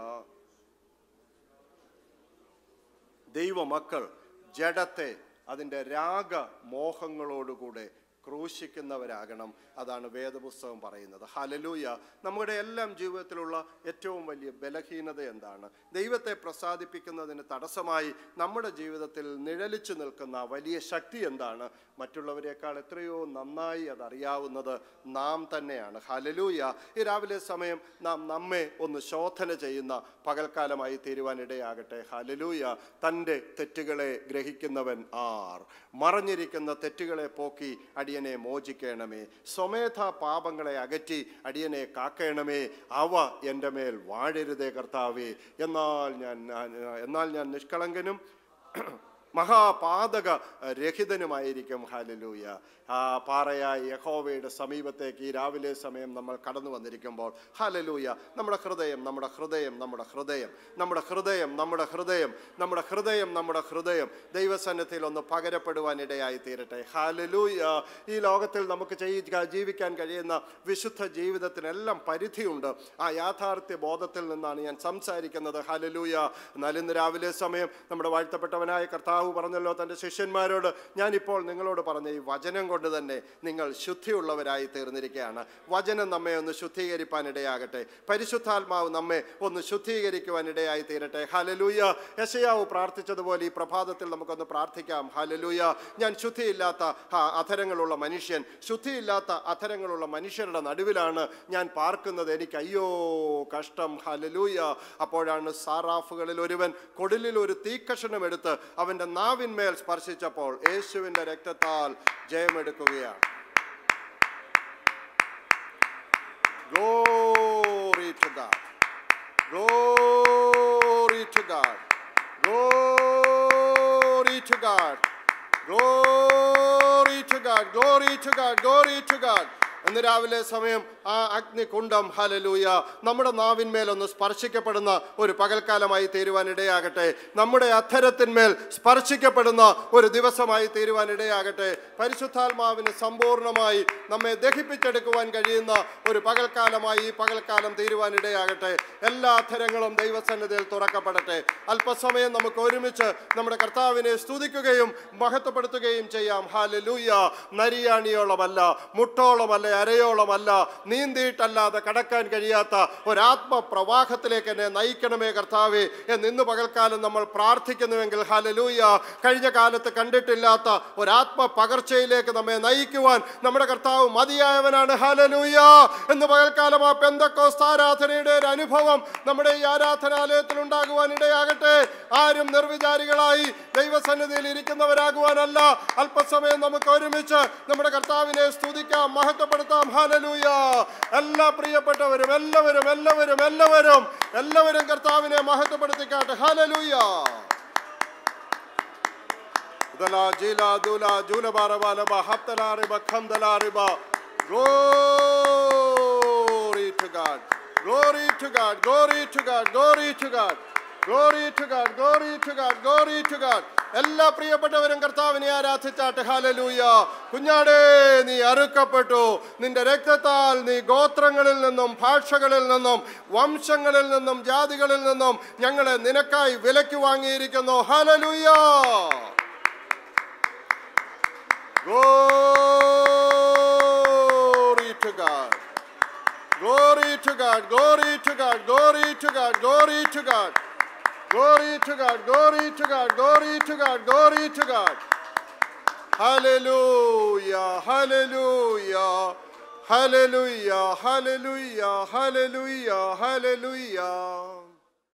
ദൈവമക്കൾ ജഡത്തെ അതിൻ്റെ രാഗമോഹങ്ങളോടുകൂടെ ക്രൂശിക്കുന്നവരാകണം അതാണ് വേദപുസ്തകം പറയുന്നത് ഹലലൂയ നമ്മുടെ എല്ലാം ജീവിതത്തിലുള്ള ഏറ്റവും വലിയ ബലഹീനത എന്താണ് ദൈവത്തെ പ്രസാദിപ്പിക്കുന്നതിന് തടസ്സമായി നമ്മുടെ ജീവിതത്തിൽ നിഴലിച്ചു നിൽക്കുന്ന വലിയ ശക്തി എന്താണ് മറ്റുള്ളവരെക്കാൾ എത്രയോ നന്നായി അതറിയാവുന്നത് നാം തന്നെയാണ് ഹലലൂയ ഈ രാവിലെ സമയം നാം നമ്മെ ഒന്ന് ശോധന ചെയ്യുന്ന പകൽക്കാലമായി തീരുവാനിടയാകട്ടെ ഹലലൂയ തൻ്റെ തെറ്റുകളെ ഗ്രഹിക്കുന്നവൻ ആർ മറഞ്ഞിരിക്കുന്ന തെറ്റുകളെ പോക്കി അടിയനെ മോചിക്കണമേ സ്വമേധ പാപങ്ങളെ അകറ്റി അടിയനെ കാക്കണമേ അവ എൻ്റെ മേൽ വാഴരുതേ കർത്താവേ എന്നാൽ ഞാൻ എന്നാൽ ഞാൻ നിഷ്കളങ്കനും മഹാപാതക രഹിതനുമായിരിക്കും ഹാലലൂയ ആ പാറയായ യഹോവയുടെ സമീപത്തേക്ക് ഈ രാവിലെ സമയം നമ്മൾ കടന്നു വന്നിരിക്കുമ്പോൾ ഹാലലൂയ നമ്മുടെ ഹൃദയം നമ്മുടെ ഹൃദയം നമ്മുടെ ഹൃദയം നമ്മുടെ ഹൃദയം നമ്മുടെ ഹൃദയം നമ്മുടെ ഹൃദയം നമ്മുടെ ഹൃദയം ദൈവസന്നത്തിൽ ഒന്ന് പകരപ്പെടുവാൻ ഇടയായി തീരട്ടെ ഹാലലൂയ ഈ ലോകത്തിൽ നമുക്ക് ചെയ്യ ജീവിക്കാൻ കഴിയുന്ന വിശുദ്ധ ജീവിതത്തിനെല്ലാം പരിധിയുണ്ട് ആ യാഥാർത്ഥ്യ ബോധത്തിൽ നിന്നാണ് ഞാൻ സംസാരിക്കുന്നത് ഹാലലൂയ എന്നാൽ ഇന്ന് രാവിലെ സമയം നമ്മുടെ വാഴ്ത്തപ്പെട്ടവനായ കർത്താവ് പറഞ്ഞല്ലോ തൻ്റെ ശിഷ്യന്മാരോട് ഞാനിപ്പോൾ നിങ്ങളോട് പറഞ്ഞ ഈ വചനം കൊണ്ട് തന്നെ നിങ്ങൾ ശുദ്ധിയുള്ളവരായി തീർന്നിരിക്കുകയാണ് വചനം നമ്മെ ഒന്ന് ശുദ്ധീകരിപ്പാൻ ഇടയാകട്ടെ പരിശുദ്ധാത്മാവ് നമ്മെ ഒന്ന് ശുദ്ധീകരിക്കുവാൻ ഇടയായി തീരട്ടെ ഹലലൂയ യശയാവ് പ്രാർത്ഥിച്ചതുപോലെ ഈ പ്രഭാതത്തിൽ നമുക്കൊന്ന് പ്രാർത്ഥിക്കാം ഹലലൂയ ഞാൻ ശുദ്ധിയില്ലാത്ത ആ, അധരങ്ങളുള്ള മനുഷ്യൻ ശുദ്ധിയില്ലാത്ത അധരങ്ങളുള്ള മനുഷ്യരുടെ നടുവിലാണ് ഞാൻ പാർക്കുന്നത് എനിക്ക് അയ്യോ കഷ്ടം ഹലലൂയ അപ്പോഴാണ് സാറാഫുകളിൽ ഒരുവൻ കൊടിലിൽ ഒരു തീക്കഷണം എടുത്ത് അവൻ്റെ നാവിന്മേൽ സ്പർശിച്ചപ്പോൾ യേശുവിൻ്റെ രക്തത്താൽ ജയമെടുക്കുകയാണ് Glory to God. Glory to God. Glory to God. Glory to God. Glory to God. Glory to God. ഇന്ന് രാവിലെ സമയം ആ അഗ്നികുണ്ഡം ഹലലൂയ നമ്മുടെ നാവിന്മേൽ ഒന്ന് സ്പർശിക്കപ്പെടുന്ന ഒരു പകൽക്കാലമായി തീരുവാൻ ഇടയാകട്ടെ നമ്മുടെ അധരത്തിന്മേൽ സ്പർശിക്കപ്പെടുന്ന ഒരു ദിവസമായി തീരുവാൻ ഇടയാകട്ടെ പരിശുദ്ധാത്മാവിന് സമ്പൂർണ്ണമായി നമ്മെ ദഹിപ്പിച്ചെടുക്കുവാൻ കഴിയുന്ന ഒരു പകൽക്കാലമായി ഈ പകൽക്കാലം തീരുവാൻ ഇടയാകട്ടെ എല്ലാ അധരങ്ങളും ദൈവസന്നിധിയിൽ തുറക്കപ്പെടട്ടെ അല്പസമയം നമുക്ക് ഒരുമിച്ച് നമ്മുടെ കർത്താവിനെ സ്തുതിക്കുകയും മഹത്വപ്പെടുത്തുകയും ചെയ്യാം ഹാലലൂയ നരിയാണിയോളമല്ല മുട്ടോളമല്ല അരയോളമല്ല നീന്തിയിട്ടല്ലാതെ കടക്കാൻ കഴിയാത്ത ഒരാത്മപ്രവാഹത്തിലേക്ക് എന്നെ നയിക്കണമേ കർത്താവേ എന്ന് ഇന്ന് പകൽക്കാലം നമ്മൾ പ്രാർത്ഥിക്കുന്നുവെങ്കിൽ ഹാലലൂയ കഴിഞ്ഞ കാലത്ത് കണ്ടിട്ടില്ലാത്ത ഒരാത്മ പകർച്ചയിലേക്ക് നമ്മെ നയിക്കുവാൻ നമ്മുടെ കർത്താവ് മതിയായവനാണ് ഹാലലൂയ എന്ന് പകൽക്കാലം ആ പെന്തക്കോസ്ത് ആരാധനയുടെ ഒരു അനുഭവം നമ്മുടെ ഈ ആരാധനാലയത്തിൽ ഉണ്ടാകുവാൻ ഇടയാകട്ടെ ആരും നിർവിചാരികളായി ദൈവസന്നിധിയിൽ ഇരിക്കുന്നവരാകുവാനല്ല അല്പസമയം നമുക്ക് ഒരുമിച്ച് നമ്മുടെ കർത്താവിനെ സ്തുതിക്കാം മഹത്വപ്പെടുത്താം ഹാലലൂയ എല്ലാ പ്രിയപ്പെട്ടവരും എല്ലാവരും എല്ലാവരും എല്ലാവരും എല്ലാവരും കർത്താവിനെ മഹത്വപ്പെടുത്തിക്കാട്ടെ ഹാലലൂയ ദലാ ജീലാ ദൂലാ ജൂലബാറബാലബ ഹപ്തലാറിബ ഖംദലാറിബ Glory to God. Glory to God. Glory to God. Glory to God. Glory to God. Glory to God. Glory to God. എല്ലാ പ്രിയപ്പെട്ടവരും കർത്താവിനെ ആരാധിച്ചാട്ടെ ഹാലലൂയ കുഞ്ഞാടേ നീ അറുക്കപ്പെട്ടു നിന്റെ രക്തത്താൽ നീ ഗോത്രങ്ങളിൽ നിന്നും ഭാഷകളിൽ നിന്നും വംശങ്ങളിൽ നിന്നും ജാതികളിൽ നിന്നും ഞങ്ങളെ നിനക്കായി വിലയ്ക്ക് വാങ്ങിയിരിക്കുന്നു hallelujah Glory to God. Glory to God. Glory to God. Glory to God. Glory to God. Glory to God. Glory to God. Glory to God. Glory to God. Hallelujah. Hallelujah. Hallelujah. Hallelujah. Hallelujah. Hallelujah.